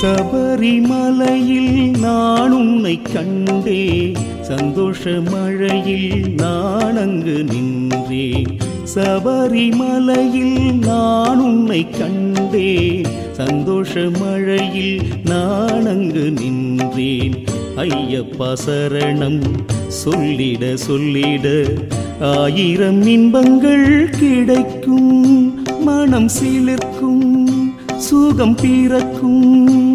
சபரிமலையில் நான் உன்னை கண்டே சந்தோஷ மழையில் நான் அங்கு நின்றேன் சபரிமலையில் நான் உன்னை கண்டே சந்தோஷ மழையில் நான் அங்கு நின்றேன் ஐயப்பா சரணம் சொல்லிட சொல்லிட ஆயிரம் இன்பங்கள் கிடைக்கும் மனம் சிலிர்க்கும் சுகம் பிறக்கும்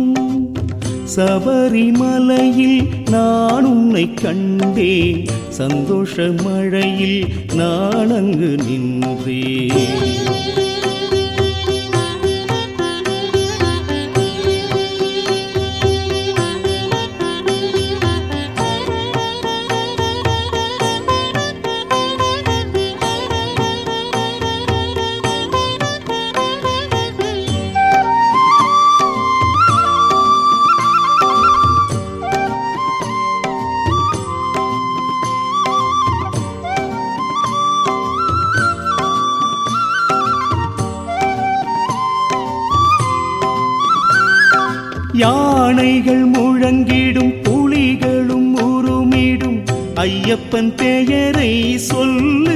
சபரிமலையில் நான் உன்னை கண்டேன் சந்தோஷ மழையில் நான் அங்கு நின்றேன் யானைகள் முழங்கிடும் புலிகளும் உருமிடும் ஐயப்பன் பெயரை சொல்லு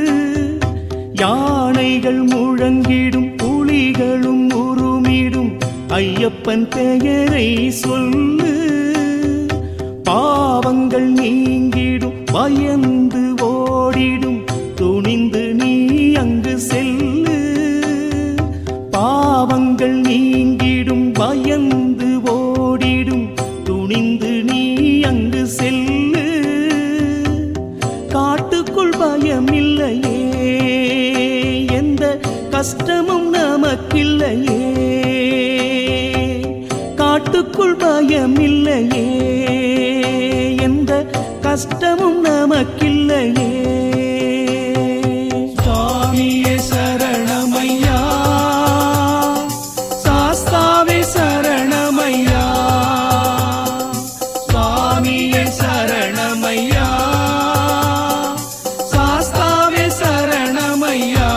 யானைகள் முழங்கிடும் புலிகளும் உருமிடும் ஐயப்பன் பெயரை சொல்லு பாவங்கள் நீங்கிடும் பயந்து ஓடிடும் துணிந்து நீ அங்கு செல்லு பாவங்கள் நீங்கிடும் பயந்து ஓடிடும் துணிந்து நீ அங்கு செல்லு காட்டுக்குள் பயமில்லையே எந்த கஷ்டமும் நமக்கில்லையே காட்டுக்குள் பயமில்லையே எந்த கஷ்டமும் நமக்கில்லையே சுவாமியே சரணமையா சாஸ்தாவே சரணமையா சுவாமியே சரணமையா சாஸ்தாவே சரணமையா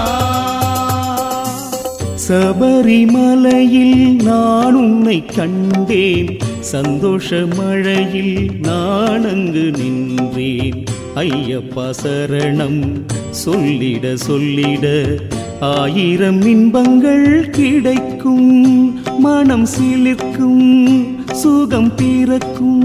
சபரிமலையில் நான் உன்னை கண்டேன் சந்தோஷ மழையில் நான் அங்கு நின்றேன் ஐயப்பா சரணம் சொல்லிட சொல்லிட ஆயிரம் இன்பங்கள் கிடைக்கும் மனம் சிலிர்க்கும் சுகம் பிறக்கும்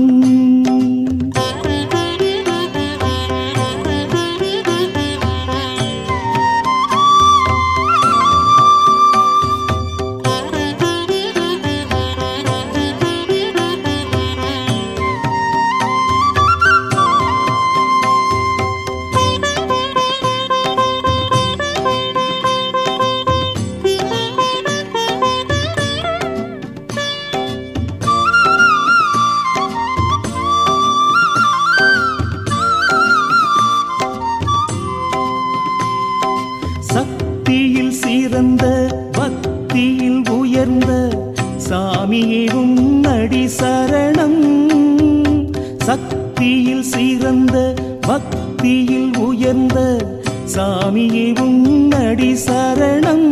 சக்தியில் சிறந்த பக்தியில் உயர்ந்த சாமியே உன்னடி சரணம் சக்தியில் சிறந்த பக்தியில் உயர்ந்த சாமியே உன்னடி சரணம்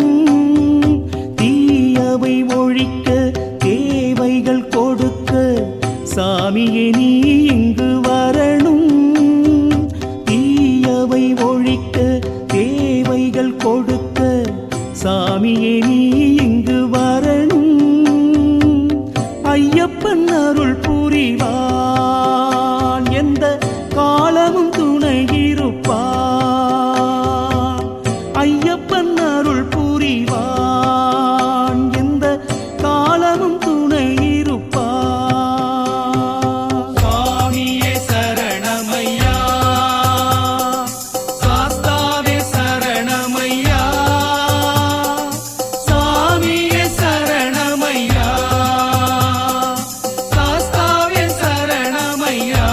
தீயவை ஒழிக்க தேவைகள் கொடுக்க சாமியே நீ இங்கு வரணும் தீயவை ஒழிக்க தேவைகள் கொடுக்க சாமியே நீ இங்கு வரணும் ஐயப்பன் அருள் புரிவான் எந்த காலமும் துணை இருப்பான் ஐயப்பன் அருள் புரிவான் எந்த காலமும் துணை இருப்பான் சுவாமியே சரணமையா சாஸ்தாவே சரணமையா சாமியே சரணமையா சாஸ்தாவே சரணமையா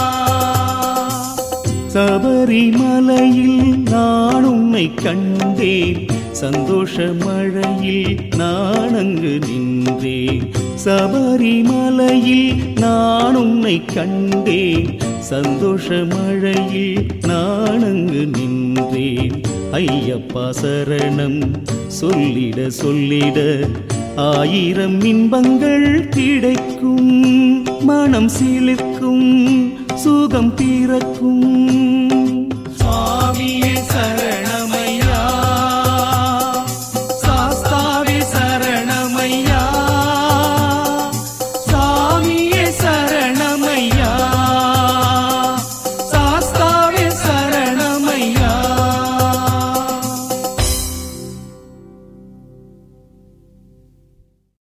சபரிமலையில் நான் உன்னை கண்டேன் சந்தோஷ மழையில் நான் அங்கு நின்றேன் சபரிமலையில் நான் உன்னை கண்டேன் சந்தோஷ மழையில் நான் அங்கு நின்றேன் ஐயப்பா சரணம் சொல்லிட சொல்லிட ஆயிரம் இன்பங்கள் கிடைக்கும் மனம் சிலிர்க்கும் சுகம் பிறக்கும் சுவாமியே சரணம்